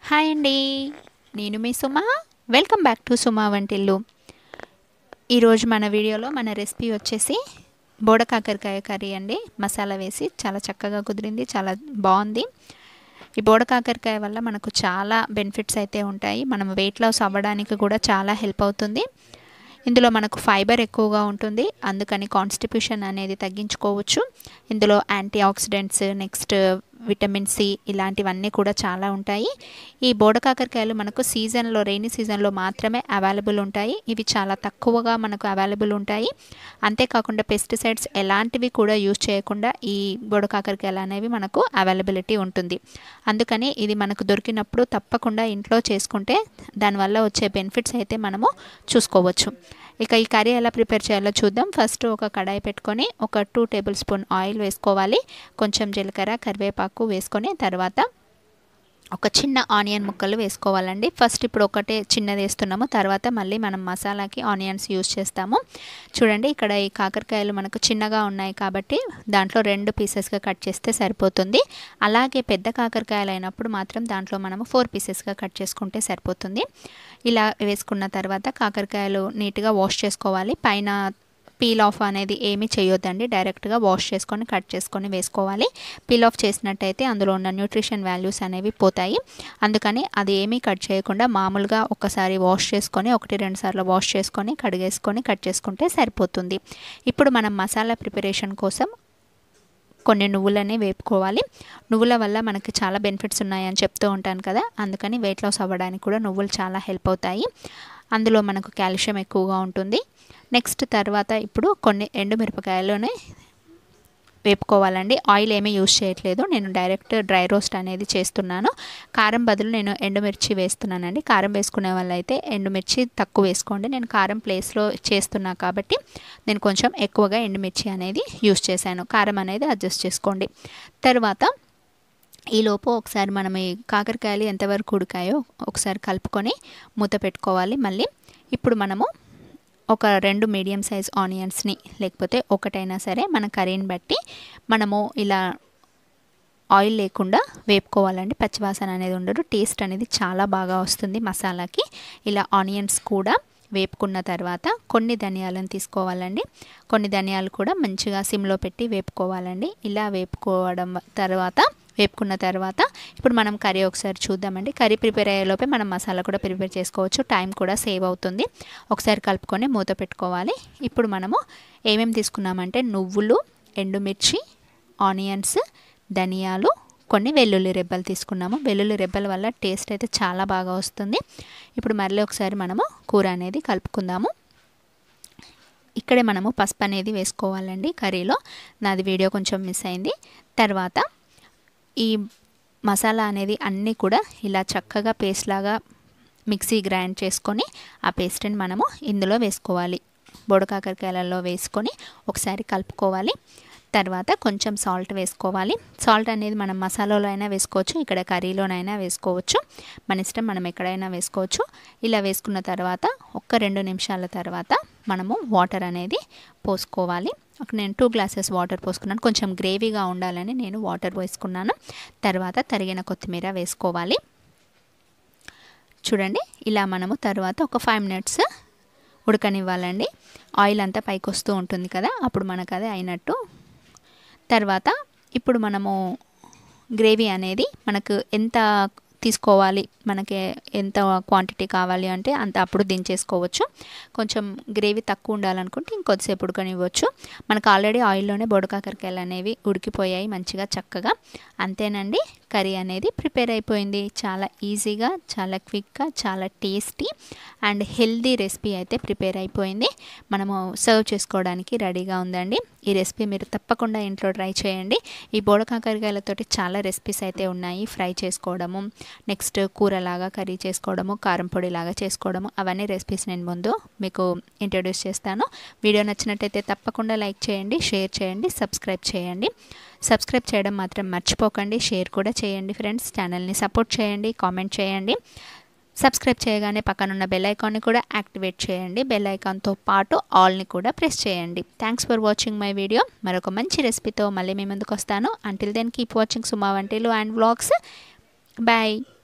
hi అండి నేను మీ Suma welcome back to Suma వంటిల్లు ఈరోజు మన వీడియోలో మన రెసిపీ వచ్చేసి బోడ కాకరకాయ కర్రీ అండి మసాలా వేసి చాలా చక్కగా కుదిరింది చాలా బాగుంది ఈ బోడ కాకరకాయ వల్ల మనకు చాలా బెనిఫిట్స్ అయితే ఉంటాయి మనం వెయిట్ లాస్ అవ్వడానికి కూడా చాలా హెల్ప్ అవుతుంది ఇందులో మనకు ఫైబర్ ఎక్కువగా ఉంటుంది అందుకని కాన్స్టిట్యూషన్ అనేది తగ్గించుకోవచ్చు ఇందులో antioxidants next vitamin C ఇలాంటివన్నీ కూడా చాలా ఉంటాయి ఈ బోడకాకరకాయలు మనకు సీజన్లో రెయినీ సీజన్లో మాత్రమే అవైలబుల్ ఉంటాయి ఇవి చాలా తక్కువగా మనకు అవైలబుల్ ఉంటాయి అంతేకాకుండా పెస్టిసైడ్స్ ఎలాంటివి కూడా యూజ్ చేయకుండా ఈ బోడకాకరకాయలు అనేవి మనకు అవైలబిలిటీ ఉంటుంది అందుకని ఇది మనకు దొరికినప్పుడు తప్పకుండా ఇంట్లో చేసుకుంటే దానివల్ల వచ్చే బెనిఫిట్స్ అయితే మనము చూసుకోవచ్చు ఇక ఈ కర్రీ ఎలా ప్రిపేర్ చేయాలో చూద్దాం ఫస్ట్ ఒక కడాయి పెట్టుకొని ఒక టూ టేబుల్ స్పూన్ ఆయిల్ వేసుకోవాలి కొంచెం జీలకర్ర కరివేపాకు వేసుకొని తర్వాత ఒక చిన్న ఆనియన్ ముక్కలు వేసుకోవాలండి ఫస్ట్ ఇప్పుడు ఒకటే చిన్నది వేస్తున్నాము తర్వాత మళ్ళీ మనం మసాలాకి ఆనియన్స్ యూస్ చేస్తాము చూడండి ఇక్కడ ఈ కాకరకాయలు మనకు చిన్నగా ఉన్నాయి కాబట్టి దాంట్లో రెండు పీసెస్గా కట్ చేస్తే సరిపోతుంది అలాగే పెద్ద కాకరకాయలు అయినప్పుడు మాత్రం దాంట్లో మనము ఫోర్ పీసెస్గా కట్ చేసుకుంటే సరిపోతుంది ఇలా వేసుకున్న తర్వాత కాకరకాయలు నీట్గా వాష్ చేసుకోవాలి పైన పీల్ ఆఫ్ అనేది ఏమీ చేయొద్దండి డైరెక్ట్గా వాష్ చేసుకొని కట్ చేసుకొని వేసుకోవాలి పీల్ ఆఫ్ చేసినట్టయితే అందులో ఉన్న న్యూట్రిషన్ వాల్యూస్ అనేవి పోతాయి అందుకని అది ఏమీ కట్ చేయకుండా మామూలుగా ఒకసారి వాష్ చేసుకొని ఒకటి రెండు సార్లు వాష్ చేసుకొని కడిగేసుకొని కట్ చేసుకుంటే సరిపోతుంది ఇప్పుడు మనం మసాలా ప్రిపరేషన్ కోసం కొన్ని నువ్వులని వేపుకోవాలి నువ్వుల వల్ల మనకి చాలా బెనిఫిట్స్ ఉన్నాయని చెప్తూ ఉంటాను కదా అందుకని వెయిట్ లాస్ అవ్వడానికి కూడా నువ్వులు చాలా హెల్ప్ అవుతాయి అందులో మనకు కాల్షియం ఎక్కువగా ఉంటుంది నెక్స్ట్ తర్వాత ఇప్పుడు కొన్ని ఎండుమిరపకాయలోనే వేపుకోవాలండి ఆయిల్ ఏమీ యూజ్ చేయట్లేదు నేను డైరెక్ట్ డ్రై రోస్ట్ అనేది చేస్తున్నాను కారం బదులు నేను ఎండుమిర్చి వేస్తున్నానండి కారం వేసుకునే వాళ్ళైతే ఎండుమిర్చి తక్కువ వేసుకోండి నేను కారం ప్లేస్లో చేస్తున్నా కాబట్టి నేను కొంచెం ఎక్కువగా ఎండుమిర్చి అనేది యూజ్ చేశాను కారం అనేది అడ్జస్ట్ చేసుకోండి తర్వాత ఈలోపు ఒకసారి మనం ఈ కాకరకాయలు ఎంతవరకు ఉడికాయో ఒకసారి కలుపుకొని మూత పెట్టుకోవాలి మళ్ళీ ఇప్పుడు మనము ఒక రెండు మీడియం సైజ్ ఆనియన్స్ని లేకపోతే ఒకటైనా సరే మన కర్రీని బట్టి మనము ఇలా ఆయిల్ లేకుండా వేపుకోవాలండి పచ్చివాసన అనేది ఉండదు టేస్ట్ అనేది చాలా బాగా వస్తుంది మసాలాకి ఇలా ఆనియన్స్ కూడా వేపుకున్న తర్వాత కొన్ని ధనియాలను తీసుకోవాలండి కొన్ని ధనియాలు కూడా మంచిగా సిమ్లో పెట్టి వేపుకోవాలండి ఇలా వేపుకోవడం తర్వాత వేపుకున్న తర్వాత ఇప్పుడు మనం కర్రీ ఒకసారి చూద్దామండి కర్రీ ప్రిపేర్ అయ్యేలోపే మనం మసాలా కూడా ప్రిపేర్ చేసుకోవచ్చు టైం కూడా సేవ్ అవుతుంది ఒకసారి కలుపుకొని మూత పెట్టుకోవాలి ఇప్పుడు మనము ఏమేమి తీసుకున్నామంటే నువ్వులు ఎండుమిర్చి ఆనియన్స్ ధనియాలు కొన్ని వెల్లుల్లి రెబ్బలు తీసుకున్నాము వెల్లుల్లి రెబ్బల వల్ల టేస్ట్ అయితే చాలా బాగా వస్తుంది ఇప్పుడు మళ్ళీ ఒకసారి మనము కూర అనేది కలుపుకుందాము ఇక్కడే మనము పసుపు అనేది వేసుకోవాలండి కర్రీలో నాది వీడియో కొంచెం మిస్ అయింది తర్వాత ఈ మసాలా అనేది అన్నీ కూడా ఇలా చక్కగా పేస్ట్ లాగా మిక్సీ గ్రైండ్ చేసుకొని ఆ పేస్ట్ని మనము ఇందులో వేసుకోవాలి బొడకాకరకాయలలో వేసుకొని ఒకసారి కలుపుకోవాలి తర్వాత కొంచెం సాల్ట్ వేసుకోవాలి సాల్ట్ అనేది మనం మసాలాలో అయినా వేసుకోవచ్చు ఇక్కడ కర్రీలోనైనా వేసుకోవచ్చు మన ఇష్టం మనం ఎక్కడైనా వేసుకోవచ్చు ఇలా వేసుకున్న తర్వాత ఒక్క రెండు నిమిషాల తర్వాత మనము వాటర్ అనేది పోసుకోవాలి నేను టూ గ్లాసెస్ వాటర్ పోసుకున్నాను కొంచెం గ్రేవీగా ఉండాలని నేను వాటర్ వేసుకున్నాను తర్వాత తరిగిన కొత్తిమీర వేసుకోవాలి చూడండి ఇలా మనము తర్వాత ఒక ఫైవ్ మినిట్స్ ఉడకనివ్వాలండి ఆయిల్ అంతా పైకి వస్తూ ఉంటుంది కదా అప్పుడు మనకు అది అయినట్టు తర్వాత ఇప్పుడు మనము గ్రేవీ అనేది మనకు ఎంత తీసుకోవాలి మనకి ఎంత క్వాంటిటీ కావాలి అంటే అంత అప్పుడు దించేసుకోవచ్చు కొంచెం గ్రేవీ తక్కువ ఉండాలనుకుంటే ఇంకొద్దిసేపు ఉడకనివ్వచ్చు మనకు ఆల్రెడీ ఆయిల్లోనే బొడకాకరకాయలు అనేవి ఉడికిపోయాయి మంచిగా చక్కగా అంతేనండి కర్రీ అనేది ప్రిపేర్ అయిపోయింది చాలా ఈజీగా చాలా క్విక్గా చాలా టేస్టీ అండ్ హెల్దీ రెసిపీ అయితే ప్రిపేర్ అయిపోయింది మనము సర్వ్ చేసుకోవడానికి రెడీగా ఉందండి ఈ రెసిపీ మీరు తప్పకుండా ఇంట్లో ట్రై చేయండి ఈ బోడకాకరకాయలతోటి చాలా రెసిపీస్ అయితే ఉన్నాయి ఫ్రై చేసుకోవడము నెక్స్ట్ కూరలాగా కర్రీ చేసుకోవడము కారం పొడిలాగా చేసుకోవడము అవన్నీ రెసిపీస్ నేను ముందు మీకు ఇంట్రొడ్యూస్ చేస్తాను వీడియో నచ్చినట్టయితే తప్పకుండా లైక్ చేయండి షేర్ చేయండి సబ్స్క్రైబ్ చేయండి సబ్స్క్రైబ్ చేయడం మాత్రం మర్చిపోకండి షేర్ కూడా చేయండి ఫ్రెండ్స్ ఛానల్ని సపోర్ట్ చేయండి కామెంట్ చేయండి సబ్స్క్రైబ్ చేయగానే పక్కనున్న బెల్ ఐకాన్ని కూడా యాక్టివేట్ చేయండి బెల్ ఐకాన్తో పాటు ఆల్ని కూడా ప్రెస్ చేయండి thanks for watching my video మరొక మంచి రెసిపీతో మళ్ళీ మీ ముందుకు వస్తాను until then keep watching Suma వంటిలు అండ్ వ్లాగ్స్ బాయ్